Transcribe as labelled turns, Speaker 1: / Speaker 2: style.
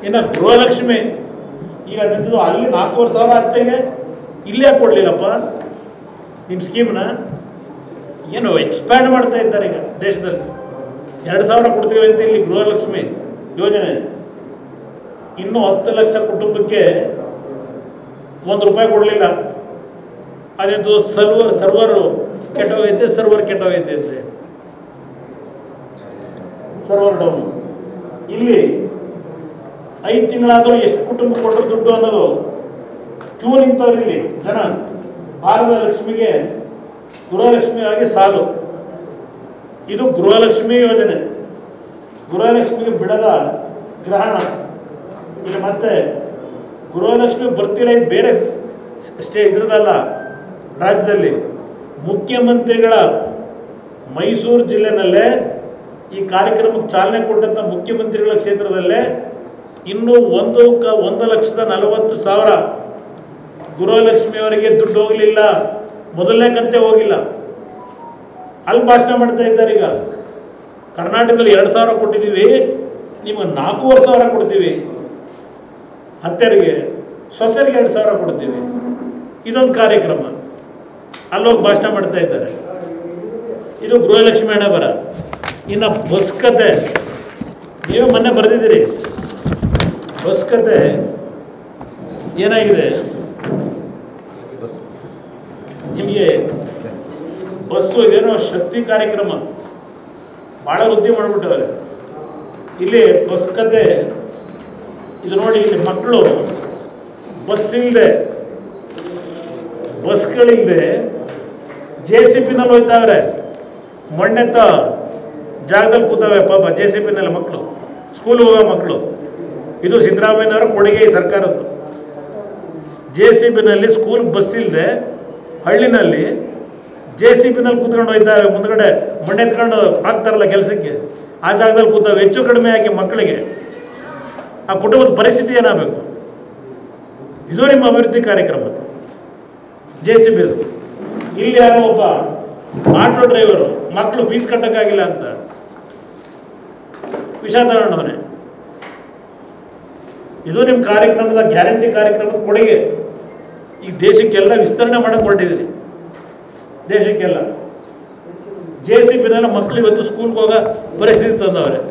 Speaker 1: ಇನ್ನು ಗೃಹಲಕ್ಷ್ಮಿ ಈಗ ನಿಂತು ಅಲ್ಲಿ ನಾಲ್ಕೂವರೆ ಸಾವಿರ ಅತ್ತೆಗೆ ಇಲ್ಲೇ ಕೊಡಲಿಲ್ಲಪ್ಪ ನಿಮ್ಮ ಸ್ಕೀಮ್ನ ಏನು ಎಕ್ಸ್ಪ್ಯಾಂಡ್ ಮಾಡ್ತಾ ಇದ್ದಾರೆ ಈಗ ದೇಶದಲ್ಲಿ ಎರಡು ಸಾವಿರ ಕೊಡ್ತೀವಿ ಅಂತ ಇಲ್ಲಿ ಗೃಹಲಕ್ಷ್ಮಿ ಯೋಜನೆ ಇನ್ನೂ ಹತ್ತು ಲಕ್ಷ ಕುಟುಂಬಕ್ಕೆ ಒಂದು ರೂಪಾಯಿ ಕೊಡಲಿಲ್ಲ ಅದೇಂದು ಸರ್ವರ್ ಸರ್ವರು ಕೆಟ್ಟೋಗೈತೆ ಸರ್ವರ್ ಕೆಟ್ಟೋಗೈತೆ ಅಂತೆ ಸರ್ವರ್ ಡೌನ್ ಇಲ್ಲಿ ಐದು ತಿಂಗಳಾದರೂ ಎಷ್ಟು ಕುಟುಂಬ ಕೊಟ್ಟರು ದುಡ್ಡು ಅನ್ನೋದು ಕ್ಯೂ ನಿಂತವ್ರು ಇಲ್ಲಿ ಜನ ಭಾರತ ಲಕ್ಷ್ಮಿಗೆ ಗೃಹಲಕ್ಷ್ಮಿಯಾಗಿ ಸಾಲು ಇದು ಗೃಹಲಕ್ಷ್ಮಿ ಯೋಜನೆ ಗೃಹಲಕ್ಷ್ಮಿಗೆ ಬಿಡದ ಗ್ರಹಣ ಇಲ್ಲಿ ಮತ್ತೆ ಗೃಹಲಕ್ಷ್ಮಿ ಬರ್ತಿಲ್ಲ ಇದು ಬೇರೆ ಸ್ಟೇ ಇದ್ರದಲ್ಲ ರಾಜ್ಯದಲ್ಲಿ ಮುಖ್ಯಮಂತ್ರಿಗಳ ಮೈಸೂರು ಜಿಲ್ಲೆನಲ್ಲೇ ಈ ಕಾರ್ಯಕ್ರಮಕ್ಕೆ ಚಾಲನೆ ಕೊಟ್ಟಂಥ ಮುಖ್ಯಮಂತ್ರಿಗಳ ಕ್ಷೇತ್ರದಲ್ಲೇ ಇನ್ನೂ ಒಂದು ಕ ಒಂದು ಲಕ್ಷದ ನಲವತ್ತು ಸಾವಿರ ಗೃಹಲಕ್ಷ್ಮಿಯವರಿಗೆ ದುಡ್ಡು ಹೋಗಲಿಲ್ಲ ಮೊದಲನೇ ಕಂತೆ ಹೋಗಿಲ್ಲ ಅಲ್ಲಿ ಭಾಷಣ ಮಾಡ್ತಾ ಇದ್ದಾರೆ ಈಗ ಕರ್ನಾಟಕದಲ್ಲಿ ಎರಡು ಸಾವಿರ ಕೊಟ್ಟಿದ್ದೀವಿ ನಿಮಗೆ ನಾಲ್ಕೂವರೆ ಸಾವಿರ ಕೊಡ್ತೀವಿ ಹತ್ತೆರಿಗೆ ಸೊಸೆರಿಗೆ ಎರಡು ಸಾವಿರ ಕೊಡ್ತೀವಿ ಇದೊಂದು ಕಾರ್ಯಕ್ರಮ ಅಲ್ಲೋಗಿ ಭಾಷಣ ಮಾಡ್ತಾ ಇದ್ದಾರೆ ಇದು ಗೃಹಲಕ್ಷ್ಮಿ ಹಣೆ ಬರ ಇನ್ನು ಬಸ್ ಕತೆ ನೀವೇ ಮೊನ್ನೆ ಬರೆದಿದ್ದೀರಿ ಬಸ್ ಕತೆ ಏನಾಗಿದೆ
Speaker 2: ಬಸ್
Speaker 1: ನಿಮಗೆ ಬಸ್ಸು ಏನೋ ಶಕ್ತಿ ಕಾರ್ಯಕ್ರಮ ಭಾಳ ವೃದ್ಧಿ ಮಾಡಿಬಿಟ್ಟವ್ರೆ ಇಲ್ಲಿ ಬಸ್ ಕತೆ ಇದು ನೋಡಿ ಇಲ್ಲಿ ಮಕ್ಕಳು ಬಸ್ ಇಲ್ಲದೆ ಬಸ್ಗಳಿಲ್ಲದೆ ಜೆ ಸಿ ಪಿನಲ್ಲಿ ಹೋಯ್ತಾವ್ರೆ ಮೊನ್ನೆತ್ತ ಜಾಗದಲ್ಲಿ ಕೂತಾವೆ ಪಾಪ ಜೆ ಸಿ ಪಿನಲ್ಲಿ ಮಕ್ಕಳು ಸ್ಕೂಲ್ಗೆ ಹೋಗೋ ಮಕ್ಕಳು ಇದು ಸಿದ್ದರಾಮಯ್ಯನವರ ಕೊಡುಗೆ ಈ ಸರ್ಕಾರದ್ದು ಜೆ ಸಿ ಬಿನಲ್ಲಿ ಸ್ಕೂಲ್ ಬಸ್ ಇಲ್ಲದೆ ಹಳ್ಳಿನಲ್ಲಿ ಜೆ ಸಿ ಬಿನಲ್ಲಿ ಕೂತ್ಕೊಂಡು ಹೋಯ್ತಾವೆ ಮುಂದ್ಗಡೆ ಮಣ್ಣೆ ಎತ್ಕೊಂಡು ಹಾಕ್ತಾರಲ್ಲ ಕೆಲಸಕ್ಕೆ ಆ ಜಾಗದಲ್ಲಿ ಕೂತಾವೆ ಹೆಚ್ಚು ಕಡಿಮೆ ಆಗಿ ಮಕ್ಕಳಿಗೆ ಆ ಕುಟುಂಬದ ಪರಿಸ್ಥಿತಿ ಏನಾಗಬೇಕು ಇದು ನಿಮ್ಮ ಅಭಿವೃದ್ಧಿ ಕಾರ್ಯಕ್ರಮ ಜೆ ಸಿ ಬಿದು ಇಲ್ಲಿ ಯಾರೋ ಒಬ್ಬ ಆಟೋ ಡ್ರೈವರು ಮಕ್ಕಳು ಫೀಸ್ ಕಟ್ಟಕ್ಕಾಗಿಲ್ಲ ಅಂತ ವಿಷ ತಗೊಂಡವನೆ ಇದು ನಿಮ್ಮ ಕಾರ್ಯಕ್ರಮದ ಗ್ಯಾರಂಟಿ ಕಾರ್ಯಕ್ರಮದ ಕೊಡುಗೆ ಈ ದೇಶಕ್ಕೆಲ್ಲ ವಿಸ್ತರಣೆ ಮಾಡಕ್ಕೆ ಹೊರಟಿದ್ದೀರಿ ದೇಶಕ್ಕೆಲ್ಲ ಜೆ ಸಿ ಬಿನೆಲ್ಲ ಮಕ್ಕಳು ಇವತ್ತು ಸ್ಕೂಲ್ಗೆ ಹೋಗೋ ಪರಿಸ್ಥಿತಿ ತಂದವ್ರೆ